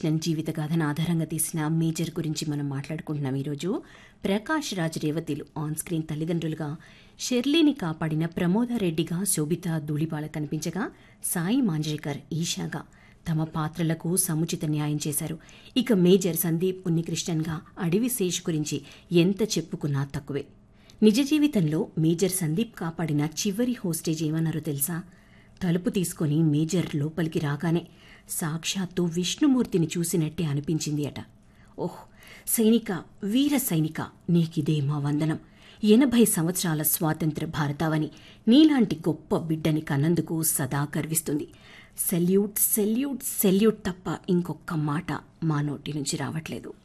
ఉన్నికృష్ణన్ జీవిత గాథను ఆధారంగా తీసిన మేజర్ గురించి మనం మాట్లాడుకుంటున్నాం ఈరోజు ప్రకాష్ రాజ్ రేవతిలు ఆన్ స్క్రీన్ తల్లిదండ్రులుగా షెర్లీని కాపాడిన ప్రమోదారెడ్డిగా శోభిత ధూళిపాల కనిపించగా సాయి మాంజేకర్ ఈషాగా తమ పాత్రలకు సముచిత న్యాయం చేశారు ఇక మేజర్ సందీప్ ఉన్నికృష్ణన్గా అడవి శేష్ గురించి ఎంత చెప్పుకున్నా తక్కువే నిజ జీవితంలో మేజర్ సందీప్ కాపాడిన చివరి హోస్టేజ్ ఏమన్నారో తెలుసా తలుపు తీసుకొని మేజర్ లోపలికి రాగానే సాక్షాత్తు విష్ణుమూర్తిని చూసినట్టే అనిపించింది అట ఓహ్ సైనిక వీర సైనిక నీకిదే మా వందనం ఎనభై సంవత్సరాల స్వాతంత్ర భారతావని నీలాంటి గొప్ప బిడ్డని కన్నందుకు సదా గర్విస్తుంది సెల్యూట్ సెల్యూట్ సెల్యూట్ తప్ప ఇంకొక్క మాట మా నోటి నుంచి రావట్లేదు